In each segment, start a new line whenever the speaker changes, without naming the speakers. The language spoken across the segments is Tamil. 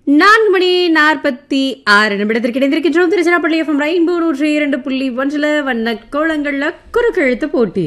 நான்கு மணி நாற்பத்தி ஆறு நிமிடத்திற்கு இணைந்திருக்கின்றோம் திருச்சிராப்பள்ளி எஃப்எம் ரெயின்போ நூற்றி இரண்டு புள்ளி ஒன்றில் வண்ண கோலங்கள்ல குறுக்கெழுத்து போட்டி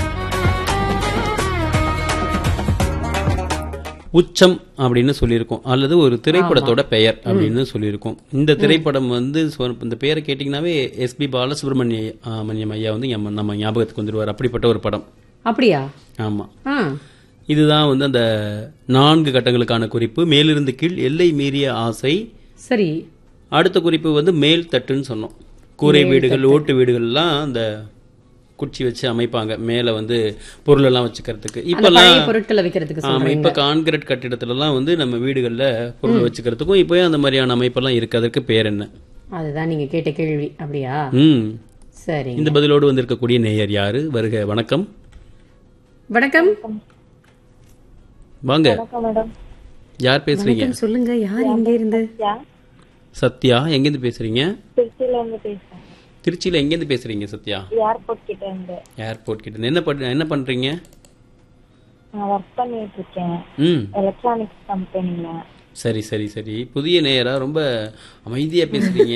உச்சம் அப்படின்னு சொல்லியிருக்கோம் அல்லது ஒரு திரைப்படத்தோட பெயர் அப்படின்னு சொல்லியிருக்கோம் இந்த திரைப்படம் வந்து சொ- இந்த பேரை கேட்டிங்கனாவே எஸ்பி பாலசுப்ரமணிய ஆ, மணியம் ஐயா வந்து நம்ம நம்ம ஞாபகத்துக்கு வந்துருவார் அப்படிப்பட்ட ஒரு படம்
அப்படியா
ஆமா
ஆ
இதுதான் வந்து அந்த நான்கு கட்டங்களுக்கான குறிப்பு மேலிருந்து கீழ் எல்லை மீறிய ஆசை
சரி
அடுத்த குறிப்பு வந்து மேல் தட்டுன்னு சொன்னோம் கூரை வீடுகள் ஓட்டு வீடுகள்லாம் அந்த குச்சி வச்சு அமைப்பாங்க மேல வந்து பொருள் எல்லாம் வச்சுக்கிறதுக்கு
அந்த
இப்பெல்லாம்
பழைய பொருட்களை வைக்கிறதுக்கு
ஆமா
சொல்றீங்க
இப்ப கான்கிரீட் கட்டிடத்துலலாம் வந்து நம்ம வீடுகள்ல பொருள் வச்சுக்கிறதுக்கும் இப்போயும் அந்த மாதிரியான அமைப்பெல்லாம் இருக்கு அதற்கு பேர் என்ன
அதுதான் நீங்க கேட்ட கேள்வி அப்படியா
ம்
சரி
இந்த பதிலோடு வந்திருக்கக்கூடிய நேயர் யாரு வருக வணக்கம்
வணக்கம்
வாங்க
மேடம்
யார் பேசுறீங்க
வணக்கம் சொல்லுங்க யார் எங்க இருந்து
சத்யா எங்கேருந்து பேசுறீங்க
திருச்சியில இருந்து பேசுறேன்
திருச்சியில எங்கேருந்து பேசுறீங்க சத்யா
ஏர்போர்ட் கிட்ட இருந்து
ஏர்போர்ட் கிட்ட இருந்து. என்ன பண்ண என்ன பண்றீங்க
நான் ஒர்க் பண்ணிட்டு இருக்கேன்
ம்
எலக்ட்ரானிக்ஸ் கம்பெனில
சரி சரி சரி புதிய நேயரா ரொம்ப அமைதியா பேசுறீங்க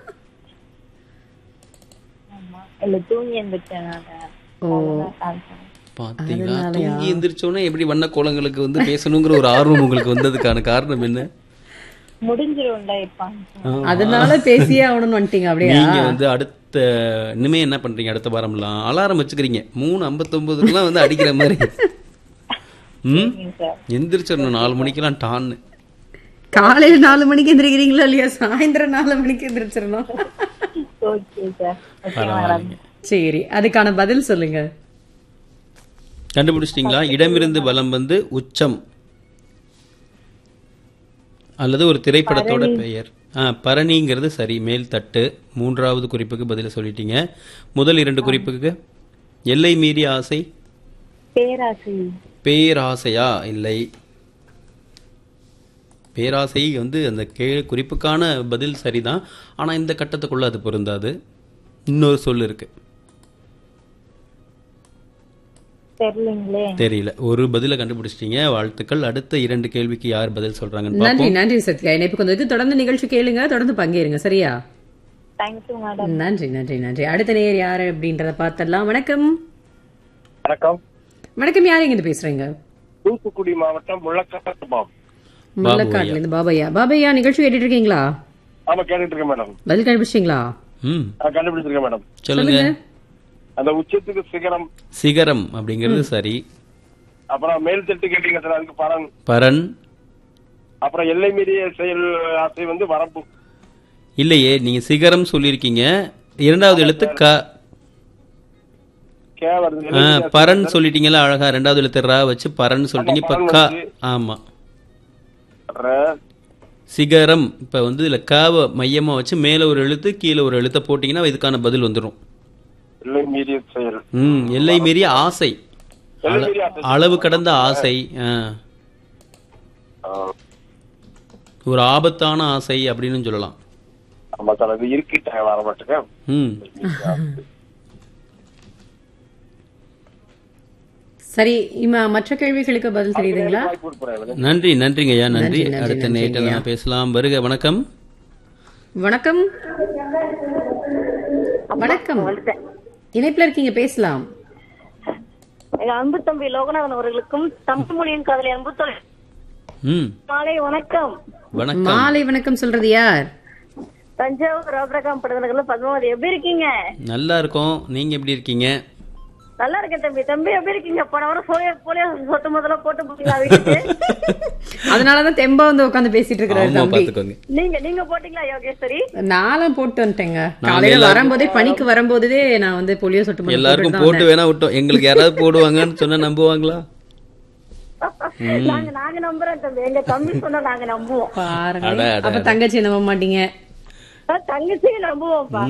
ஆமா இல்ல தூங்கி எழுந்துட்டேன் நானு
ஓ
அதான் call பண்ணேன்.
பாத்தீங்களா தூங்கி எந்திரிச்சோன்னே எப்படி வண்ண கோலங்களுக்கு வந்து பேசணுங்கிற ஒரு ஆர்வம் உங்களுக்கு வந்ததுக்கான காரணம் என்ன
முடிஞ்சிரும்ல இப்ப
அதனால பேசியே ஆகணும்னு வந்துட்டீங்க அப்படியா
நீங்க வந்து அடுத்த இனிமே என்ன பண்றீங்க அடுத்த வாரம்லாம் அலாரம் வச்சுக்கிறீங்க மூணு ஐம்பத்தொன்பதுக்குலாம் வந்து அடிக்கிற மாதிரி ம்
சார்
எந்திரிச்சிடணும் நாலு மணிக்கெல்லாம் டான்னு
காலையில நாலு மணிக்கு எந்திரிக்கிறீங்களா இல்லையா சாயந்தரம் நாலு மணிக்கு எந்திரிச்சிடணும்
ஓகே சார் ஓகே மேடம்
பரவாயில்லைங்க
சரி அதுக்கான பதில் சொல்லுங்க
கண்டுபிடிச்சிட்டீங்களா இடமிருந்து வலம் வந்து உச்சம் அல்லது ஒரு திரைப்படத்தோட பெயர் ஆ பரணிங்கிறது சரி மேல் தட்டு மூன்றாவது குறிப்புக்கு பதில சொல்லிட்டீங்க முதல் இரண்டு குறிப்புக்கு எல்லை மீறிய ஆசை
பேராசி
பேராசையா இல்லை பேராசை வந்து அந்த கே குறிப்புக்கான பதில் சரிதான் ஆனா இந்த கட்டத்துக்குள்ள அது பொருந்தாது இன்னொரு சொல் இருக்கு
தெரியலீங்களே
தெரியல ஒரு பதில கண்டுபிடிச்சிட்டீங்க வாழ்த்துக்கள் அடுத்த இரண்டு கேள்விக்கு யார் பதில் சொல்றாங்கன்னு
நன்றி
பார்ப்போம்
நன்றி சத்யா இணைப்புக்கு வந்ததுக்கு தொடர்ந்து நிகழ்ச்சி கேளுங்க தொடர்ந்து பங்கேறுங்க சரியா
தேங்க்யூ மேடம்
நன்றி நன்றி நன்றி அடுத்த நேயர் யாரு அப்படின்றத பார்த்தரலாம் வணக்கம்
வணக்கம்
வணக்கம் யார் எங்க இருந்து பேசுறீங்க
தூத்துக்குடி மாவட்டம் முள்ளக்காட்டு பாம்
முள்ளக்காட்டுல இருந்து பாபையா பாபையா நிகழ்ச்சி கேட்டுட்டு இருக்கீங்களா
ஆமா கேட்டுட்டு இருக்கேன் மேடம்
பதில் கண்டுபிடிச்சிங்களா
ம்
நான் கண்டுபிடிச்சிருக்கேன் மேடம்
சொல்லுங்க
அந்த உச்சத்துக்கு சிகரம்
சிகரம் அப்படிங்கிறது சரி
அப்புறம் மேல் தட்டு கேட்டீங்க சார் அதுக்கு பலன்
பரன்
அப்புறம் எல்லை மீறிய செயல் ஆசை வந்து வரம்பு
இல்லையே நீங்க சிகரம் சொல்லியிருக்கீங்க இரண்டாவது எழுத்து க
கே வருது
ஆ,
எல்லை மீறிய ஆசை.
பரன் சொல்லிட்டீங்களா அழகா ரெண்டாவது எழுத்து ரா வச்சு பரன் சொல்லிட்டீங்க இப்ப
ஆமா,
க
பரன் வச்சு.
ஆமா
ர,
சிகரம் இப்ப வந்து இதுல காவ மையமா வச்சு மேல ஒரு எழுத்து கீழே ஒரு எழுத்தை போட்டீங்கன்னா இதுக்கான பதில் வந்துடும்
எல்லை மீறிய செயல்
ம் எல்லை மீறிய ஆசை
எல்லை
அள-
மீறிய ஆசை.
அளவு கடந்த ஆசை ஆ.
ஆ,
ஒரு ஆபத்தான ஆசை அப்படின்னு சொல்லலாம்
ஆமா சார் அது இருக்கிட்ட வர மாட்டேங்க
ம்
சரி இம்ம மற்ற கேள்விகளுக்கு பதில் தெரியுதுங்களா
வாய்ப்பு கொடுக்குறேன்
நன்றி நன்றிங்க ஐயா நன்றி
நன்றி, நன்றி,
அடுத்த நேற்று
நன்றிங்கய்யா.
நான் பேசலாம் வருக வணக்கம்
வணக்கம் வணக்கம் இணைப்புல இருக்கீங்க பேசலாம்
எங்க அன்பு தம்பி லோகநாதன் அவர்களுக்கும் தமிழ் மொழியின் காதலி அன்பு தோழி
ம்
மாலை வணக்கம்
வணக்கம்
மாலை வணக்கம் சொல்றது யார்
தஞ்சாவூர் ரோபரகாம் படுதனகர்ல பத்மாவதி எப்படி இருக்கீங்க
நல்லா இருக்கோம் நீங்க எப்படி இருக்கீங்க
நல்லா இருக்கேன் தம்பி தம்பி எப்படி இருக்கீங்க போன வாரம் போலியோ போலியோ சொட்டு முதல்ல போட்டு போட்டீங்களா வீட்டுக்கு
அதனாலதான் தெம்பா வந்து உட்காந்து பேசிட்டு இருக்கிறாரு
ஆமா
தம்பி
பாத்துக்கோங்க
நீங்க நீங்க போட்டீங்களா யோகேஸ்வரி
நானும் போட்டு வந்துட்டேங்க
நாங்க
காலையில
எல்லாரும்
வரும்போதே பனிக்கு வரும்போதே நான் வந்து போலியோ சொட்டு மருந்து
எல்லாருக்கும்
போட்டுட்டு
போட்டு வேணா விட்டோம் எங்களுக்கு யாராவது போடுவாங்கன்னு சொன்னா நம்புவாங்களா
நாங்க நாங்க நம்புறோம் தம்பி எங்க தம்பி சொன்னா நாங்க நம்புவோம்
பாருங்க
அட, அட,
அப்ப தங்கச்சி நம்ப மாட்டீங்க
தங்கச்சியும் நம்புவோம்ப்பா